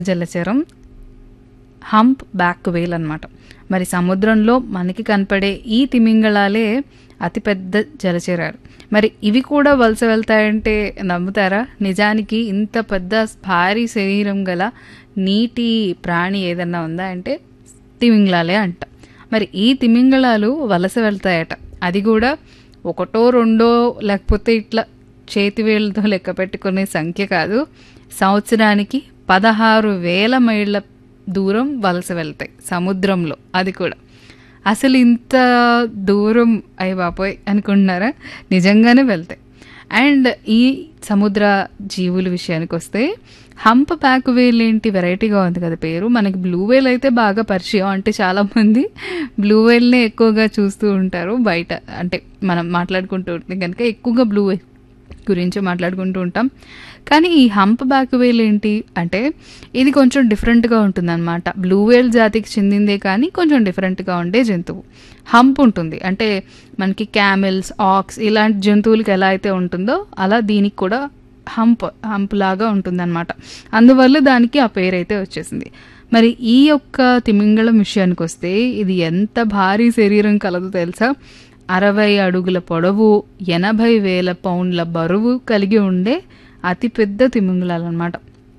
జలచరం hump back వేల్ అన్నమాట మరి సముద్రంలో మనకి కనపడే ఈ తిమింగళాలే అతిపెద్ద జలచరాలు మరి ఇవి కూడా వలస వెళ్తాయంటే నమ్ముతారా నిజానికి ఇంత పెద్ద భారీ శరీరం గల నీటి ప్రాణి ఏదన్నా ఉందా అంటే తిమింగళాలే అంట మరి ఈ తిమింగళాలు వలస వెళ్తాయట అది కూడా ఒకటో రెండో లేకపోతే ఇట్లా చేతి వేళ్ళతో లెక్క పెట్టుకునే సంఖ్య కాదు సంవత్సరానికి పదహారు వేల మైళ్ళ దూరం వలస వెళ్తాయి సముద్రంలో అది కూడా అసలు ఇంత దూరం అయ్యి బాపోయ్ అనుకుంటున్నారా నిజంగానే వెళ్తాయి అండ్ ఈ సముద్ర జీవుల విషయానికి వస్తే హంప్ బ్యాక్ వేల్ ఏంటి వెరైటీగా ఉంది కదా పేరు మనకి బ్లూ వేల్ అయితే బాగా పరిచయం అంటే చాలామంది బ్లూ వేల్నే ఎక్కువగా చూస్తూ ఉంటారు బయట అంటే మనం మాట్లాడుకుంటూ ఉంటే కనుక ఎక్కువగా బ్లూ వేల్ గురించి మాట్లాడుకుంటూ ఉంటాం కానీ ఈ హంప్ బ్యాక్ వేల్ ఏంటి అంటే ఇది కొంచెం డిఫరెంట్గా ఉంటుందన్నమాట బ్లూ వేల్ జాతికి చెందిందే కానీ కొంచెం డిఫరెంట్గా ఉండే జంతువు హంప్ ఉంటుంది అంటే మనకి క్యామెల్స్ ఆక్స్ ఇలాంటి జంతువులకి ఎలా అయితే ఉంటుందో అలా దీనికి కూడా హంప్ హంప్ లాగా ఉంటుందన్నమాట అందువల్ల దానికి ఆ పేరు అయితే వచ్చేసింది మరి ఈ యొక్క తిమింగళం విషయానికి వస్తే ఇది ఎంత భారీ శరీరం కలదో తెలుసా అరవై అడుగుల పొడవు ఎనభై వేల పౌండ్ల బరువు కలిగి ఉండే అతిపెద్ద తిమింగళాలు అనమాట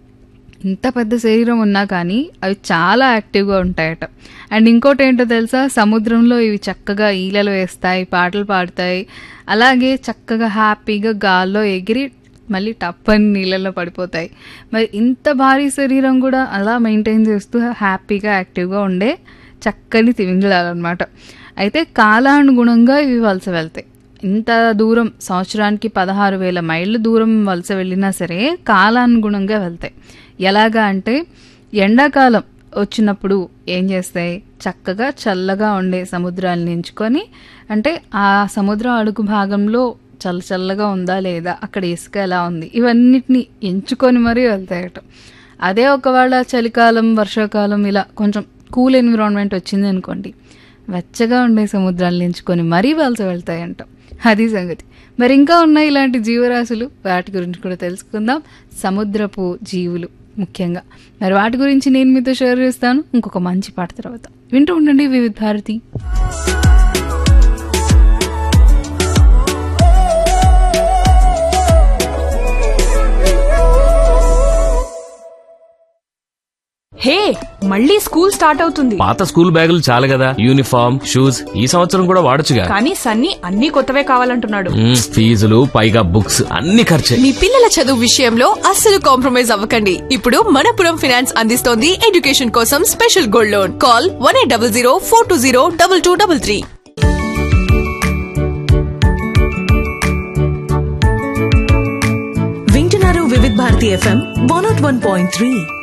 ఇంత పెద్ద శరీరం ఉన్నా కానీ అవి చాలా యాక్టివ్గా ఉంటాయట అండ్ ఇంకోటి ఏంటో తెలుసా సముద్రంలో ఇవి చక్కగా ఈలలు వేస్తాయి పాటలు పాడతాయి అలాగే చక్కగా హ్యాపీగా గాల్లో ఎగిరి మళ్ళీ టప్ అని నీళ్ళల్లో పడిపోతాయి మరి ఇంత భారీ శరీరం కూడా అలా మెయింటైన్ చేస్తూ హ్యాపీగా యాక్టివ్గా ఉండే చక్కని తిమింగళాలు అనమాట అయితే కాలానుగుణంగా ఇవి వలస వెళ్తాయి ఇంత దూరం సంవత్సరానికి పదహారు వేల మైళ్ళ దూరం వలస వెళ్ళినా సరే కాలానుగుణంగా వెళ్తాయి ఎలాగా అంటే ఎండాకాలం వచ్చినప్పుడు ఏం చేస్తాయి చక్కగా చల్లగా ఉండే సముద్రాలను ఎంచుకొని అంటే ఆ సముద్రం అడుగు భాగంలో చల్ల చల్లగా ఉందా లేదా అక్కడ ఇసుక ఎలా ఉంది ఇవన్నిటిని ఎంచుకొని మరీ వెళ్తాయట అదే ఒకవేళ చలికాలం వర్షాకాలం ఇలా కొంచెం కూల్ ఎన్విరాన్మెంట్ వచ్చింది అనుకోండి వెచ్చగా ఉండే సముద్రాలను ఎంచుకొని మరీ వలస వెళ్తాయంట అది సంగతి మరి ఇంకా ఉన్నాయి ఇలాంటి జీవరాశులు వాటి గురించి కూడా తెలుసుకుందాం సముద్రపు జీవులు ముఖ్యంగా మరి వాటి గురించి నేను మీతో షేర్ చేస్తాను ఇంకొక మంచి పాట తర్వాత వింటూ ఉండండి వివిధ భారతి హే మళ్ళీ స్కూల్ స్టార్ట్ అవుతుంది పాత స్కూల్ బ్యాగులు చాలు కదా యూనిఫామ్ షూస్ ఈ సంవత్సరం కూడా వాడొచ్చుగా కానీ సన్నీ అన్ని కొత్తవే కావాలంటున్నాడు మ్మ్, ఫీజులు పైగా బుక్స్ అన్ని ఖర్చే మీ పిల్లల చదువు విషయంలో అస్సలు కాంప్రమైజ్ అవ్వకండి ఇప్పుడు మనపురం ఫైనాన్స్ అందిస్తోంది ఎడ్యుకేషన్ కోసం special gold loan call one eight double zero four two zero double two double three వింటున్నారు Vividh Bharati FM one nought one point three